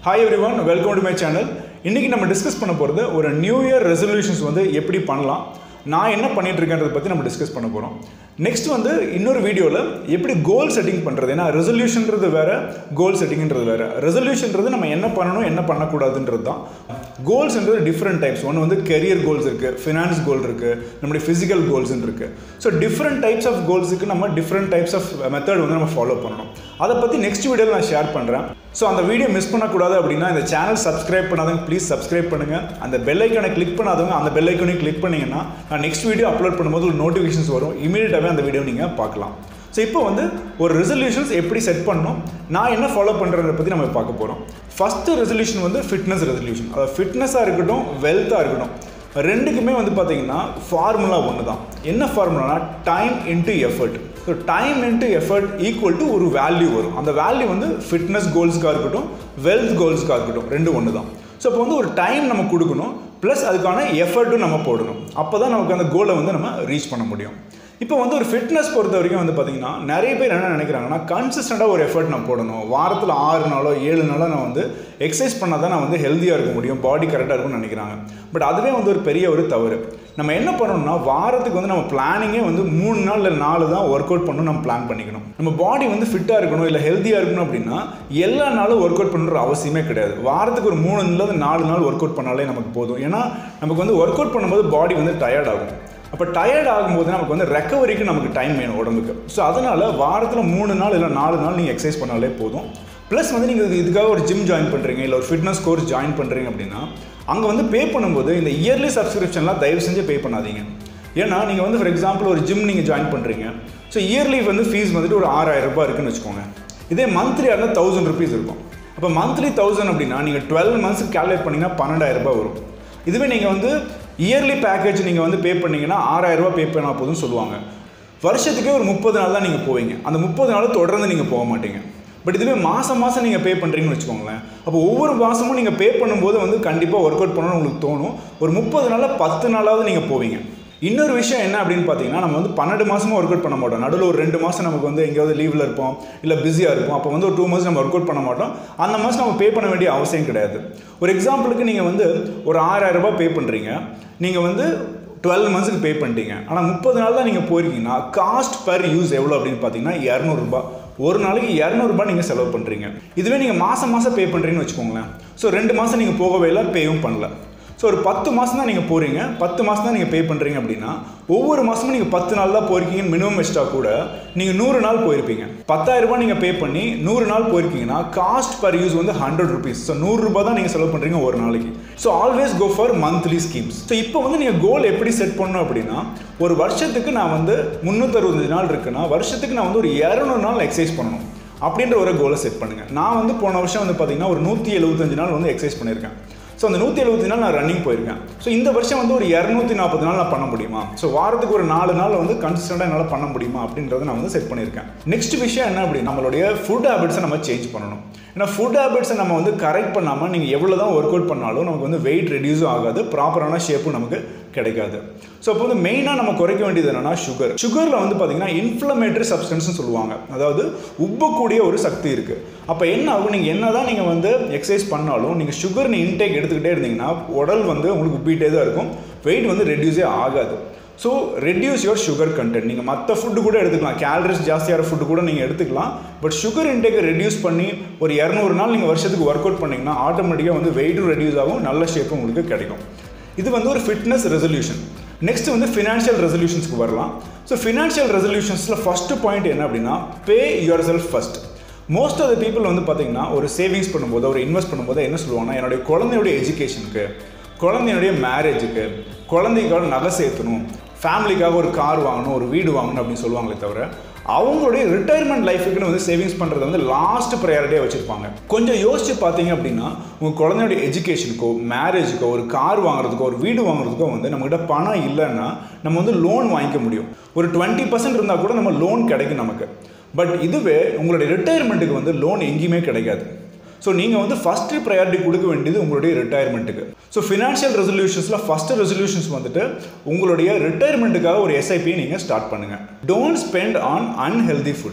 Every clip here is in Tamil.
hi everyone welcome to my channel இன்றைக்கி நம்ம டிஸ்கஸ் பண்ண போகிறது ஒரு நியூ இயர் ரெசல்யூஷன்ஸ் வந்து எப்படி பண்ணலாம் நான் என்ன பண்ணிட்டு இருக்கேன்றதை பற்றி நம்ம டிஸ்கஸ் பண்ண போகிறோம் நெக்ஸ்ட் வந்து இன்னொரு வீடியோவில் எப்படி கோல் செட்டிங் பண்ணுறது ஏன்னா ரெசல்யூஷன்றது வேறு கோல் செட்டிங்ன்றது வேறு ரெசல்யூஷன்றது நம்ம என்ன பண்ணணும் என்ன பண்ணக்கூடாதுன்றது தான் கோல்ஸ்ன்றது டிஃப்ரெண்ட் டைப்ஸ் ஒன்று வந்து கெரியர் கோல்ஸ் இருக்குது ஃபினான்ஸ் கோல் இருக்குது நம்முடைய ஃபிசிக்கல் கோல்ஸ்னு இருக்குது ஸோ டிஃப்ரெண்ட் டைப்ஸ் ஆஃப் கோல்ஸுக்கு நம்ம டிஃப்ரெண்ட் டைப்ஸ் ஆஃப் மெத்தட் வந்து நம்ம ஃபாலோ பண்ணணும் அதை பற்றி நெக்ஸ்ட் வீடியோவில் நான் ஷேர் பண்ணுறேன் ஸோ அந்த வீடியோ மிஸ் பண்ணக்கூடாது அப்படின்னா இந்த சேனல் சப்ஸ்கிரைப் பண்ணாதவங்க ப்ளீஸ் சப்ஸ்கிரைப் பண்ணுங்கள் அந்த பெல் ஐக்கனை கிளிக் பண்ணாதவங்க அந்த பெல் ஐக்கனையும் கிளிக் பண்ணிங்கன்னா நான் நெக்ஸ்ட் வீடியோ அப்லோட் பண்ணும்போது ஒரு நோட்டிஃபிகேஷன்ஸ் வரும் இமீடியட்டாகவே அந்த வீடியோ நீங்கள் பார்க்கலாம் ஸோ இப்போ வந்து ஒரு ரெசல்யூஷன்ஸ் எப்படி செட் பண்ணணும் நான் என்ன ஃபாலோ பண்ணுறதை பற்றி நம்ம பார்க்க போகிறோம் ஃபஸ்ட்டு ரெசல்யூஷன் வந்து ஃபிட்னஸ் ரெசல்யூஷன் அதாவது ஃபிட்னஸாக இருக்கட்டும் வெல்த்தாக இருக்கட்டும் ரெண்டுக்குமே வந்து பார்த்தீங்கன்னா ஃபார்முலா ஒன்று தான் என்ன ஃபார்முலானா time into effort so time into effort equal to ஒரு வேல்யூ வரும் அந்த வேல்யூ வந்து ஃபிட்னஸ் கோல்ஸ்க்காக இருக்கட்டும் வெல்த் கோல்ஸ்க்காக இருக்கட்டும் ரெண்டு ஒன்று தான் ஸோ இப்போ வந்து ஒரு டைம் நம்ம கொடுக்கணும் ப்ளஸ் அதுக்கான எஃபர்ட்டும் நம்ம போடணும் அப்போ தான் நமக்கு அந்த கோலை வந்து நம்ம ரீச் பண்ண முடியும் இப்போ வந்து ஒரு ஃபிட்னஸ் பொறுத்த வரைக்கும் வந்து பார்த்தீங்கன்னா நிறைய பேர் என்ன நினைக்கிறாங்கன்னா கன்சிஸ்டண்ட்டாக ஒரு எஃபர்ட் நான் போடணும் வாரத்தில் ஆறு நாளோ ஏழு நாளோ நான் வந்து எக்ஸசைஸ் பண்ணால் தான் நான் வந்து ஹெல்த்தியாக இருக்க முடியும் பாடி கரெக்டாக இருக்கும்னு நினைக்கிறாங்க பட் அதுவே வந்து ஒரு பெரிய ஒரு தவறு நம்ம என்ன பண்ணணும்னா வாரத்துக்கு வந்து நம்ம பிளானிங்கே வந்து மூணு நாள் இல்லை நாலு தான் ஒர்க் அவுட் பண்ணணும் நம்ம பிளான் பண்ணிக்கணும் நம்ம பாடி வந்து ஃபிட்டாக இருக்கணும் இல்லை ஹெல்த்தியாக இருக்கணும் அப்படின்னா எல்லா நாளும் ஒர்க் அவுட் பண்ணுற அவசியமே கிடையாது வாரத்துக்கு ஒரு மூணு நாள் நாலு நாள் ஒர்க் அவுட் பண்ணாலே நமக்கு போதும் ஏன்னா நமக்கு வந்து ஒர்க் அவுட் பண்ணும்போது பாடி வந்து டயர்ட் ஆகும் அப்போ டயர்ட் ஆகும்போது நமக்கு வந்து ரெக்கவரிக்கு நமக்கு டைம் வேணும் உடம்புக்கு ஸோ அதனால் வாரத்தில் மூணு நாள் இல்லை நாலு நாள் நீங்கள் எக்ஸசைஸ் பண்ணாலே போதும் ப்ளஸ் வந்து நீங்கள் இதுக்காக ஒரு ஜிம் ஜாயின் பண்ணுறீங்க இல்லை ஒரு ஃபிட்னஸ் கோர்ஸ் ஜாயின் பண்ணுறீங்க அப்படின்னா அங்கே வந்து பே பண்ணும்போது இந்த இயர்லி சப்ஸ்கிரிப்ஷன்லாம் தயவு செஞ்சு பே பண்ணாதீங்க ஏன்னா நீங்கள் வந்து ஃபார் எக்ஸாம்பிள் ஒரு ஜிம் நீங்கள் ஜாயின் பண்ணுறீங்க ஸோ இயர்லி வந்து ஃபீஸ் வந்துட்டு ஒரு ஆறாயிரம் ரூபாய் இருக்குன்னு வச்சுக்கோங்க இதே மந்த்லியாக இருந்தால் தௌசண்ட் ருபீஸ் இருக்கும் அப்போ மந்த்லி தௌசண்ட் அப்படின்னா நீங்கள் டுவெல் மந்த்ஸ்க்கு கேல்குலேட் பண்ணிங்கன்னா பன்னெண்டாயிரம் ரூபாய் வரும் இதுவே நீங்கள் வந்து இயர்லி பேக்கேஜ் நீங்கள் வந்து பே பண்ணீங்கன்னா ஆறாயிரரூபா பே பண்ணால் போதும்னு சொல்லுவாங்க வருஷத்துக்கே ஒரு முப்பது நாள் தான் நீங்கள் போவீங்க அந்த முப்பது நாள் தொடர்ந்து நீங்கள் போக மாட்டீங்க பட் இதுவே மாதம் மாதம் நீங்கள் பே பண்ணுறீங்கன்னு வச்சுக்கோங்களேன் அப்போ ஒவ்வொரு மாதமும் நீங்கள் பே பண்ணும்போது வந்து கண்டிப்பாக ஒர்க் அவுட் பண்ணணும்னு உங்களுக்கு தோணும் ஒரு முப்பது நாளில் பத்து நாளாவது நீங்கள் போவீங்க இன்னொரு விஷயம் என்ன அப்படின்னு பார்த்தீங்கன்னா நம்ம வந்து பன்னெண்டு மாதமும் ஒர்க் அவுட் பண்ண மாட்டோம் நடுவில் ஒரு ரெண்டு மாதம் நமக்கு வந்து எங்கேயாவது லீவில் இருப்போம் இல்லை பிஸியாக இருப்போம் அப்போ வந்து ஒரு டூ மந்த்ஸ் நம்ம ஒர்க் அவுட் பண்ண மாட்டோம் அந்த மாதம் நம்ம பே பண்ண வேண்டிய அவசியம் கிடையாது ஒரு எக்ஸாம்பிளுக்கு நீங்கள் வந்து ஒரு ஆறாயிரம் ரூபாய் பே பண்ணுறீங்க நீங்கள் வந்து டுவெல் மந்த்ஸுக்கு பே பண்ணிட்டீங்க ஆனால் முப்பது நாள் தான் நீங்கள் போயிருக்கீங்கன்னா காஸ்ட் பர் யூஸ் எவ்வளோ அப்படின்னு பார்த்தீங்கன்னா இரநூறுபா ஒரு நாளைக்கு இரநூறுபா நீங்கள் செலவு பண்ணுறீங்க இதுவே நீங்கள் மாதம் மாதம் பே பண்ணுறீங்கன்னு வச்சுக்கோங்களேன் ஸோ ரெண்டு மாதம் நீங்கள் போகவே இல்லை பேயும் பண்ணல ஸோ ஒரு பத்து மாதம் தான் நீங்கள் போகிறீங்க பத்து மாதம் தான் நீங்கள் பே பண்ணுறீங்க அப்படின்னா ஒவ்வொரு மாதமும் நீங்கள் பத்து நாள் தான் போயிருக்கீங்கன்னு மினிமம் எக்ஸ்ட்ரா கூட நீங்கள் நூறு நாள் போயிருப்பீங்க பத்தாயிரம் ரூபாய் நீங்கள் பே பண்ணி நூறு நாள் போயிருக்கீங்கன்னா காஸ்ட் பர் யூஸ் வந்து ஹண்ட்ரட் ருபீஸ் ஸோ நூறுரூபா தான் நீங்கள் செலவு பண்ணுறீங்க ஒரு நாளைக்கு so always go for monthly schemes so இப்போ வந்து நீங்கள் கோல் எப்படி செட் பண்ணணும் அப்படின்னா ஒரு வருஷத்துக்கு நான் வந்து முந்நூற்றறுபத்தஞ்சு நாள் இருக்குன்னா வருஷத்துக்கு நான் வந்து ஒரு இரநூறு நாள் எக்ஸசைஸ் பண்ணணும் அப்படின்ற ஒரு கோலை செட் பண்ணுங்கள் நான் வந்து போன வருஷம் வந்து பார்த்தீங்கன்னா ஒரு நூற்றி எழுபத்தஞ்சு நாள் வந்து எக்ஸசைஸ் பண்ணியிருக்கேன் ஸோ அந்த நூற்றி எழுபத்தி நாள் நான் ரன்னிங் போயிருக்கேன் ஸோ இந்த வருஷம் வந்து ஒரு இரநூத்தி நாற்பது நாள் நான் பண்ண முடியுமா ஸோ வாரத்துக்கு ஒரு நாலு நாள் வந்து கன்சிஸ்டண்டாக என்னால் பண்ண முடியுமா அப்படின்றத நான் வந்து செட் பண்ணியிருக்கேன் நெக்ஸ்ட் விஷயம் என்ன அப்படி நம்மளுடைய ஃபுட் ஹேபிட்ஸை நம்ம சேஞ்ச் பண்ணணும் ஏன்னா ஃபுட் ஹேபிட்ஸை நம்ம வந்து கரெக்ட் பண்ணாமல் நீங்கள் எவ்வளோ தான் ஒர்க் அவுட் பண்ணாலும் நமக்கு வந்து வெயிட் ரெடியூஸும் ஆகாது ப்ராப்பரான ஷேப்பும் நமக்கு கிடைக்காது ஸோ அப்போ வந்து மெயினாக நம்ம குறைக்க வேண்டியது என்னென்னா சுகர் சுகரில் வந்து பார்த்திங்கன்னா இன்ஃப்ளமேட்டரி சப்ஸ்டன்ஸ்னு சொல்லுவாங்க அதாவது உப்பக்கூடிய ஒரு சக்தி இருக்குது அப்போ என்ன ஆகும் நீங்கள் என்ன தான் நீங்கள் வந்து எக்ஸசைஸ் பண்ணாலும் நீங்கள் சுகர் நீ இன்டேக் எடுத்துக்கிட்டே இருந்தீங்கன்னா உடல் வந்து உங்களுக்கு உப்பிகிட்டே தான் இருக்கும் வெயிட் வந்து ரெடியூஸே ஆகாது so reduce your sugar content நீங்கள் மற்ற ஃபுட்டு கூட எடுத்துக்கலாம் கேலரிஸ் ஜாஸ்தியான ஃபுட்டு கூட நீங்கள் எடுத்துக்கலாம் பட் சுகர் இன்டேக்கை ரெடியூஸ் பண்ணி ஒரு இரநூறு நாள் நீங்கள் வருஷத்துக்கு ஒர்க் அவுட் பண்ணிங்கன்னா ஆட்டோமேட்டிக்காக வந்து வெயிட்டும் ரெடியூஸ் ஆகும் நல்ல ஷேப்பும் உங்களுக்கு கிடைக்கும் இது வந்து ஒரு ஃபிட்னஸ் ரெசல்யூஷன் நெக்ஸ்ட் வந்து ஃபினான்ஷியல் ரெசல்யூஷன்ஸ்க்கு வரலாம் ஸோ ஃபினான்ஷியல் ரெசல்யூஷன்ஸில் ஃபஸ்ட்டு பாயிண்ட் என்ன அப்படின்னா pay yourself first most of the people வந்து பார்த்தீங்கன்னா ஒரு சேவிங்ஸ் பண்ணும்போது ஒரு இன்வெஸ்ட் பண்ணும்போது என்ன சொல்லுவாங்கன்னா என்னுடைய குழந்தையுடைய எஜுகேஷனுக்கு குழந்தையுடைய மேரேஜுக்கு குழந்தைக்காக நகை சேர்த்தணும் ஃபேமிலிக்காக ஒரு கார் வாங்கணும் ஒரு வீடு வாங்கணும் அப்படின்னு சொல்லுவாங்களே தவிர அவங்களுடைய ரிட்டையர்மெண்ட் லைஃபுக்குன்னு வந்து சேவிங்ஸ் பண்ணுறது வந்து லாஸ்ட் ப்ரையாரிட்டியாக வச்சுருப்பாங்க கொஞ்சம் யோசிச்சு பார்த்தீங்க அப்படின்னா உங்கள் குழந்தையோட எஜுகேஷனுக்கோ மேரேஜுக்கோ ஒரு கார் வாங்குறதுக்கோ ஒரு வீடு வாங்குறதுக்கோ வந்து நம்மகிட்ட பணம் இல்லைன்னா நம்ம வந்து லோன் வாங்கிக்க முடியும் ஒரு டுவெண்ட்டி பர்சன்ட் இருந்தால் கூட நம்ம லோன் கிடைக்கும் நமக்கு பட் இதுவே உங்களுடைய ரிட்டையர்மெண்ட்டுக்கு வந்து லோன் எங்கேயுமே கிடைக்காது ஸோ நீங்கள் வந்து ஃபஸ்ட்டு ப்ரையாரிட்டி கொடுக்க வேண்டியது உங்களுடைய ரிட்டையர்மெண்ட்டுக்கு ஸோ ஃபினான்ஷியல் ரெசல்யூஷன்ஸில் ஃபஸ்ட்டு ரெசல்யூஷன்ஸ் வந்துட்டு உங்களுடைய ரிட்டையர்மெண்ட்டுக்காக ஒரு எஸ்ஐபியை நீங்கள் ஸ்டார்ட் பண்ணுங்கள் don't spend on unhealthy foods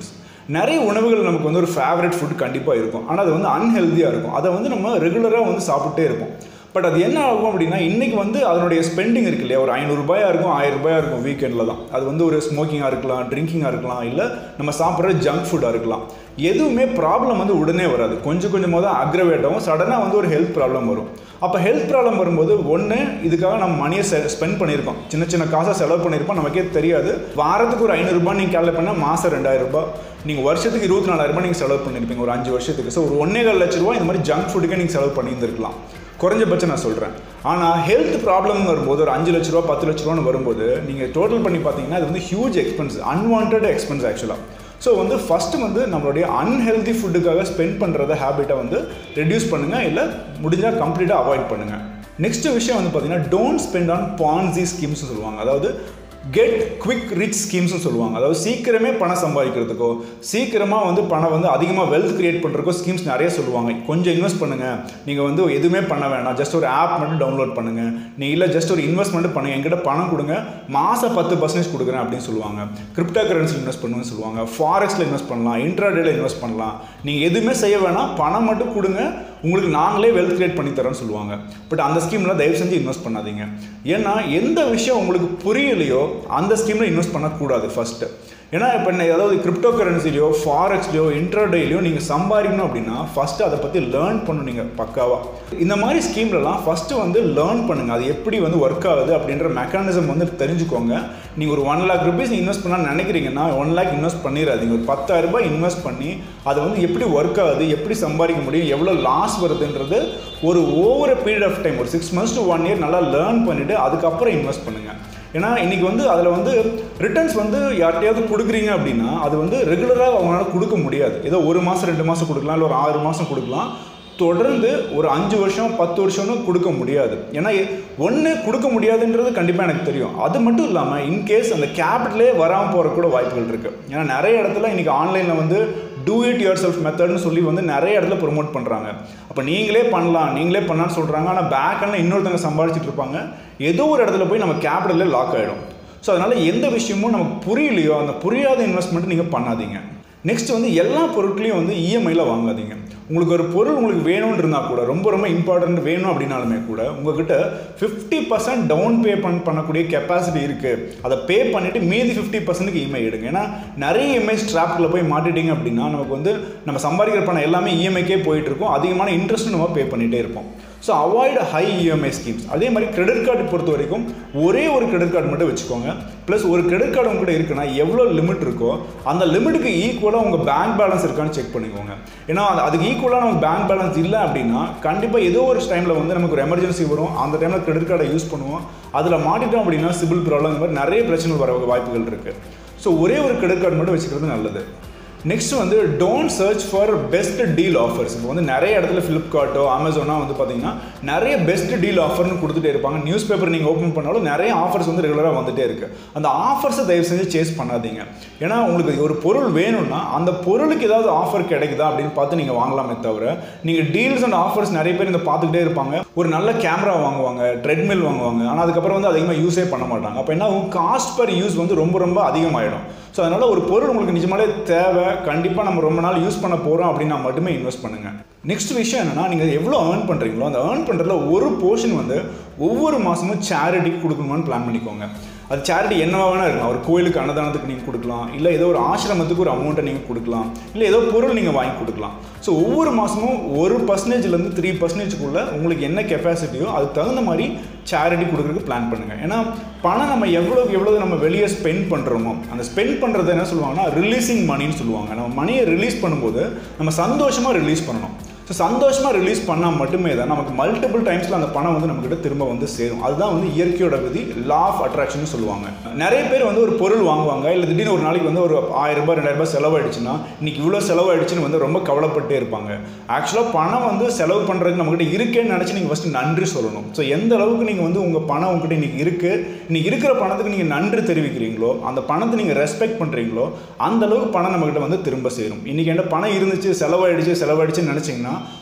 நிறைய உணவுகள் நமக்கு வந்து ஒரு ஃபேவரட் ஃபுட் கண்டிப்பாக இருக்கும் ஆனால் அது வந்து அன்ஹெல்த்தியாக இருக்கும் அதை வந்து நம்ம ரெகுலராக வந்து சாப்பிட்டே இருப்போம் பட் அது என்ன ஆகும் அப்படின்னா இன்றைக்கி வந்து அதனுடைய ஸ்பெண்டிங் இருக்கு இல்லையா ஒரு ஐநூறுரூபாயா இருக்கும் ஆயிரம் ரூபாயா இருக்கும் வீக்கெண்டில் தான் அது வந்து ஒரு ஸ்மோக்கிங்காக இருக்கலாம் ட்ரிங்கிங்காக இருக்கலாம் இல்லை நம்ம சாப்பிட்ற ஜங்க் ஃபுட்டாக இருக்கலாம் எதுவுமே ப்ராப்ளம் வந்து உடனே வராது கொஞ்சம் கொஞ்சமாக தான் அக்ரவேட் ஆகும் சடனாக வந்து ஒரு ஹெல்த் ப்ராப்ளம் வரும் அப்போ ஹெல்த் ப்ராப்ளம் வரும்போது ஒன்று இதுக்காக நம்ம மணியை செ ஸ்பெண்ட் பண்ணியிருக்கோம் சின்ன சின்ன காசாக செலவு பண்ணியிருப்போம் நமக்கே தெரியாது வாரத்துக்கு ஒரு ஐநூறுரூபா நீங்கள் கேல்குலேட் பண்ணால் மாதம் ரெண்டாயிரம் ரூபாய் நீங்கள் வருஷத்துக்கு இருபத்தி நாலாயிரம் ரூபாய் நீங்கள் செலவு பண்ணியிருப்பீங்க ஒரு அஞ்சு வருஷத்துக்கு ஸோ ஒரு ஒன்றே கால் லட்ச ரூபா இந்த மாதிரி ஜங்க் ஃபுட்டுக்கே நீங்கள் செலவு பண்ணியிருந்திருக்கலாம் குறைஞ்சபட்சம் நான் சொல்கிறேன் ஆனால் ஹெல்த் ப்ராப்ளம் வரும்போது ஒரு அஞ்சு லட்ச ரூபா பத்து லட்ச ரூபான்னு வரும்போது நீங்கள் டோட்டல் பண்ணி பார்த்தீங்கன்னா அது வந்து ஹியூஜ் எக்ஸ்பென்ஸ் அன்வான்ட் எக்ஸ்பென்ஸ் ஆக்சுவலாக ஸோ வந்து ஃபஸ்ட்டு வந்து நம்மளுடைய அன்ஹெல்தி ஃபுட்டுக்காக ஸ்பெண்ட் பண்ணுறத ஹேபிட்டை வந்து ரெடியூஸ் பண்ணுங்கள் இல்லை முடிஞ்சால் கம்ப்ளீட்டாக அவாய்ட் பண்ணுங்கள் நெக்ஸ்ட் விஷயம் வந்து பார்த்தீங்கன்னா don't spend on fancy schemes சொல்லுவாங்க அதாவது கெட் குவிக் ரிச் ஸ்கீம்ஸ்னு சொல்லுவாங்க அதாவது சீக்கிரமே பணம் சம்பாதிக்கிறதுக்கோ சீக்கிரமாக வந்து பணம் வந்து அதிகமாக வெல்த் கிரியேட் பண்ணுறதுக்கோ ஸ்கீம்ஸ் நிறைய சொல்லுவாங்க கொஞ்சம் இன்வெஸ்ட் பண்ணுங்கள் நீங்கள் வந்து எதுவுமே பண்ண வேணாம் ஜஸ்ட் ஒரு ஆப் மட்டும் டவுன்லோட் பண்ணுங்கள் நீ இல்லை ஜஸ்ட் ஒரு இன்வெஸ்ட்மெண்ட் பண்ணுங்கள் என்கிட்ட பணம் கொடுங்க மாதம் பத்து பர்சன்டேஜ் கொடுக்குறேன் அப்படின்னு சொல்லுவாங்க கிரிப்டோ கரன்சி இன்வெஸ்ட் பண்ணுன்னு சொல்லுவாங்க ஃபாரெக்ஸில் இன்வெஸ்ட் பண்ணலாம் இன்ட்ராடேல இன்வெஸ்ட் பண்ணலாம் நீங்கள் எதுவுமே செய்ய வேணாம் பணம் மட்டும் கொடுங்க உங்களுக்கு நாங்களே வெல்த் கிரியேட் பண்ணி தரோன்னு சொல்லுவாங்க பட் அந்த ஸ்கீமில் தயவு செஞ்சு இன்வெஸ்ட் பண்ணாதீங்க ஏன்னா எந்த விஷயம் உங்களுக்கு புரியலையோ அந்த ஸ்கீமில் இன்வெஸ்ட் பண்ணக்கூடாது ஃபஸ்ட்டு ஏன்னா இப்போ அதாவது கிரிப்டோ கரன்சிலையோ ஃபாரெக்ஸ்லையோ இன்டர்டேலையோ நீங்கள் சம்பாதிக்கணும் அப்படின்னா ஃபஸ்ட்டு அதை பற்றி லேர்ன் பண்ணணும் நீங்கள் பக்காவாக இந்த மாதிரி ஸ்கீம்லலாம் ஃபஸ்ட்டு வந்து லேர்ன் பண்ணுங்கள் அது எப்படி வந்து ஒர்க் ஆகுது அப்படின்ற மெக்கானிசம் வந்து தெரிஞ்சுக்கோங்க நீங்கள் ஒரு ஒன் லேக் ருபீஸ் இன்வெஸ்ட் பண்ணால் நினைக்கிறீங்கன்னா ஒன் லேக் இன்வெஸ்ட் பண்ணிடாதீங்க ஒரு பத்தாயிரம் ரூபாய் இன்வெஸ்ட் பண்ணி அது வந்து எப்படி ஒர்க் ஆகுது எப்படி சம்பாதிக்க முடியும் எவ்வளோ லாஸ் வருதுன்றது ஒரு ஓவர பீரியட் ஆஃப் டைம் ஒரு six months to one year நல்லா லேர்ன் பண்ணிவிட்டு அதுக்கப்புறம் இன்வெஸ்ட் பண்ணுங்கள் ஏன்னா இன்றைக்கி வந்து அதில் வந்து ரிட்டர்ன்ஸ் வந்து யார்கிட்டயாவது கொடுக்குறீங்க அப்படின்னா அது வந்து ரெகுலராக அவங்களால கொடுக்க முடியாது ஏதோ ஒரு மாதம் ரெண்டு மாதம் கொடுக்கலாம் இல்லை ஒரு ஆறு மாதம் கொடுக்கலாம் தொடர்ந்து ஒரு அஞ்சு வருஷம் பத்து வருஷம்னு கொடுக்க முடியாது ஏன்னா ஒன்று கொடுக்க முடியாதுன்றது கண்டிப்பாக எனக்கு தெரியும் அது மட்டும் இல்லாமல் இன்கேஸ் அந்த கேபிட்டலே வராமல் போகிற கூட வாய்ப்புகள் இருக்குது ஏன்னா நிறைய இடத்துல இன்றைக்கி ஆன்லைனில் வந்து டூ இட் யுவர் செல்ஃப் மெத்தட்னு சொல்லி வந்து நிறைய இடத்துல ப்ரொமோட் பண்ணுறாங்க அப்போ நீங்களே பண்ணலாம் நீங்களே பண்ணலான்னு சொல்கிறாங்க ஆனால் பேக்கில் இன்னொருத்தவங்க சம்பாதிச்சிட்டு இருப்பாங்க ஏதோ ஒரு இடத்துல போய் நம்ம கேபிட்டலே லாக் ஆகிடும் ஸோ அதனால் எந்த விஷயமும் நமக்கு புரியலையோ அந்த புரியாத இன்வெஸ்ட்மெண்ட் நீங்கள் பண்ணாதீங்க நெக்ஸ்ட் வந்து எல்லா பொருட்களையும் வந்து இஎம்ஐயில் வாங்காதீங்க உங்களுக்கு ஒரு பொருள் உங்களுக்கு வேணும்னு இருந்தால் கூட ரொம்ப ரொம்ப இம்பார்ட்டன்ட் வேணும் அப்படின்னாலுமே கூட உங்ககிட்ட ஃபிஃப்டி பர்சன்ட் டவுன் பே பண் பண்ணக்கூடிய கெப்பாசிட்டி இருக்குது அதை பே பண்ணிவிட்டு மீதி ஃபிஃப்டி பர்சன்ட்டுக்கு இஎம்ஐ எடுங்க ஏன்னா நிறைய இஎம்ஐ ஸ்ட்ராப்பில் போய் மாட்டிட்டீங்க அப்படின்னா நமக்கு வந்து நம்ம சம்பாதிக்கிற பணம் எல்லாமே இஎம்ஐக்கே போயிட்டு இருக்கும் அதிகமான இன்ட்ரெஸ்ட் நம்ம பே பண்ணிகிட்டே இருப்போம் so avoid high EMI schemes அதே மாதிரி கிரெடிட் கார்டு பொறுத்த வரைக்கும் ஒரே ஒரு கிரெடிட் கார்டு மட்டும் வச்சுக்கோங்க ப்ளஸ் ஒரு கிரெடிட் கார்டு உங்கள்கிட்ட இருக்குன்னா எவ்வளோ லிமிட் இருக்கோ அந்த லிமிட்டுக்கு ஈக்குவலாக உங்கள் பேங்க் பேலன்ஸ் இருக்கான்னு செக் பண்ணிக்கோங்க ஏன்னா அது அதுக்கு ஈக்குவலாக நமக்கு பேங்க் பேலன்ஸ் இல்லை அப்படின்னா கண்டிப்பாக ஏதோ ஒரு டைமில் வந்து நமக்கு ஒரு எமர்ஜென்சி வரும் அந்த டைமில் கிரெடிட் கார்டை யூஸ் பண்ணுவோம் அதில் மாட்டிட்டோம் அப்படின்னா சிபில் ப்ராப்ளம் இந்த மாதிரி நிறைய பிரச்சனைகள் வர வாய்ப்புகள் இருக்குது ஸோ ஒரே ஒரு கிரெடிட் கார்டு மட்டும் வச்சுக்கிறது நல்லது நெக்ஸ்ட் வந்து don't search for best deal offers இப்போ வந்து நிறைய இடத்துல ஃப்ளிப்கார்ட்டோ அமேசானோ வந்து பார்த்தீங்கன்னா நிறைய பெஸ்ட் டீல் ஆஃபர்னு கொடுத்துட்டே இருப்பாங்க நியூஸ் பேப்பர் நீங்கள் ஓப்பன் பண்ணாலும் நிறைய ஆஃபர்ஸ் வந்து ரெகுலராக வந்துட்டே இருக்கு அந்த ஆஃபர்ஸை தயவு செஞ்சு சேஸ் பண்ணாதீங்க ஏன்னா உங்களுக்கு ஒரு பொருள் வேணும்னா அந்த பொருளுக்கு ஏதாவது ஆஃபர் கிடைக்குதா அப்படின்னு பார்த்து நீங்கள் வாங்கலாமே தவிர நீங்கள் டீல்ஸ் அண்ட் ஆஃபர்ஸ் நிறைய பேர் இந்த பார்த்துக்கிட்டே இருப்பாங்க ஒரு நல்ல கேமரா வாங்குவாங்க ட்ரெட்மில் வாங்குவாங்க ஆனால் அதுக்கப்புறம் வந்து அதிகமாக யூஸே பண்ண மாட்டாங்க அப்போ என்ன காஸ்ட் பர் யூஸ் வந்து ரொம்ப ரொம்ப அதிகமாகிடும் ஸோ அதனால் ஒரு பொருள் உங்களுக்கு நிஜமாலே தேவை கண்டிப்பாக நம்ம ரொம்ப நாள் யூஸ் பண்ண போகிறோம் அப்படின்னா மட்டுமே இன்வெஸ்ட் பண்ணுங்கள் நெக்ஸ்ட் விஷயம் என்னென்னா நீங்கள் எவ்வளோ ஏர்ன் பண்ணுறீங்களோ அந்த ஏர்ன் பண்ணுறதுல ஒரு போர்ஷன் வந்து ஒவ்வொரு மாதமும் சேரிட்டிக்கு கொடுக்கணுமான்னு பிளான் பண்ணிக்கோங்க அது சேரிட்டி என்னவா வேணா இருக்கலாம் ஒரு கோயிலுக்கு அன்னதானத்துக்கு நீங்கள் கொடுக்கலாம் இல்லை ஏதோ ஒரு ஆசிரமத்துக்கு ஒரு அமௌண்ட்டை நீங்கள் கொடுக்கலாம் இல்லை ஏதோ பொருள் நீங்கள் வாங்கி கொடுக்கலாம் ஸோ ஒவ்வொரு மாதமும் ஒரு பர்சன்டேஜ்லேருந்து த்ரீ பர்சன்டேஜ்க்குள்ளே உங்களுக்கு என்ன கெப்பாசிட்டியோ அதுக்கு தகுந்த மாதிரி சேரிட்டி கொடுக்குறதுக்கு பிளான் பண்ணுங்கள் ஏன்னா பணம் நம்ம எவ்வளோக்கு எவ்வளோ நம்ம வெளியே ஸ்பெண்ட் பண்ணுறோமோ அந்த ஸ்பெண்ட் பண்ணுறது என்ன சொல்லுவாங்கன்னா ரிலீஸிங் மணின்னு சொல்லுவாங்க நம்ம மணியை ரிலீஸ் பண்ணும்போது நம்ம சந்தோஷமாக ரிலீஸ் பண்ணணும் ஸோ சந்தோஷமாக ரிலீஸ் பண்ணால் மட்டுமே தான் நமக்கு மல்டிபிள் டைம்ஸில் அந்த பணம் வந்து நம்மக்கிட்ட திரும்ப வந்து சேரும் அதுதான் வந்து இயற்கையோட விதி லா ஆஃப் அட்ராக்ஷன் சொல்லுவாங்க நிறைய பேர் வந்து ஒரு பொருள் வாங்குவாங்க இல்லை திடீர்னு ஒரு நாளைக்கு வந்து ஒரு ஆயிரம் ரூபாய் ரெண்டாயிரம் ரூபாய் செலவாயிடுச்சுன்னா இன்னைக்கு இவ்வளோ செலவாயிடுச்சுன்னு வந்து ரொம்ப கவலைப்பட்டே இருப்பாங்க ஆக்சுவலாக பணம் வந்து செலவு பண்ணுறதுக்கு நம்மகிட்ட இருக்கேன்னு நினச்சி நீங்கள் ஃபஸ்ட்டு நன்றி சொல்லணும் ஸோ எந்த அளவுக்கு நீங்கள் வந்து உங்கள் பணம் உங்ககிட்ட இன்னைக்கு இருக்குது இன்னைக்கு இருக்கிற பணத்துக்கு நீங்கள் நன்றி தெரிவிக்கிறீங்களோ அந்த பணத்தை நீங்கள் ரெஸ்பெக்ட் பண்ணுறீங்களோ அந்த அளவுக்கு பணம் நம்மகிட்ட வந்து திரும்ப சேரும் இன்றைக்கி என்ன பணம் இருந்துச்சு செலவாயிடுச்சு செலவாயிடுச்சுன்னு நினச்சிங்கன்னா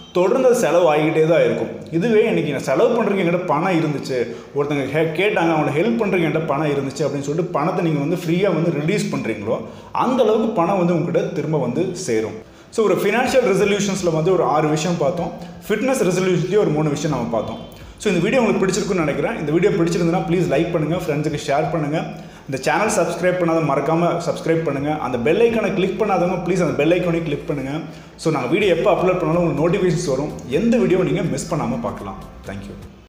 தொடர்ந்து அது செலவு ஆகிக்கிட்டே தான் இருக்கும் இதுவே இன்றைக்கி நான் செலவு பண்ணுறதுக்கு என்கிட்ட பணம் இருந்துச்சு ஒருத்தங்க ஹே கேட்டாங்க அவங்களை ஹெல்ப் பண்ணுறதுக்கு என்கிட்ட பணம் இருந்துச்சு அப்படின்னு சொல்லிட்டு பணத்தை நீங்கள் வந்து ஃப்ரீயாக வந்து ரிலீஸ் பண்ணுறீங்களோ அந்த அளவுக்கு பணம் வந்து உங்ககிட்ட திரும்ப வந்து சேரும் ஸோ ஒரு ஃபினான்ஷியல் ரெசல்யூஷன்ஸில் வந்து ஒரு ஆறு விஷயம் பார்த்தோம் ஃபிட்னஸ் ரெசல்யூஷன்லேயே ஒரு மூணு விஷயம் நம்ம பார்த்தோம் ஸோ இந்த வீடியோ உங்களுக்கு பிடிச்சிருக்குன்னு நினைக்கிறேன் இந்த வீடியோ பிடிச்சிருந்ததுன்னா ப்ளீஸ் லைக் பண்ணுங்கள் ஃப்ரெண்ட்ஸுக்கு ஷேர் பண்ணுங்கள் இந்த சேனல் சப்ஸ்கிரைப் பண்ணாத மறக்காமல் சப்ஸ்கிரைப் பண்ணுங்கள் அந்த பெல் ஐக்கானை கிளிக் பண்ணாதவங்க ப்ளீஸ் அந்த பெல் ஐக்கானை கிளிக் பண்ணுங்கள் ஸோ நாங்கள் வீடியோ எப்போ அப்லோட் பண்ணாலும் உங்களுக்கு நோட்டிஃபிகேஷன்ஸ் வரும் எந்த வீடியோ நீங்கள் மிஸ் பண்ணாமல் பார்க்கலாம் தேங்க்யூ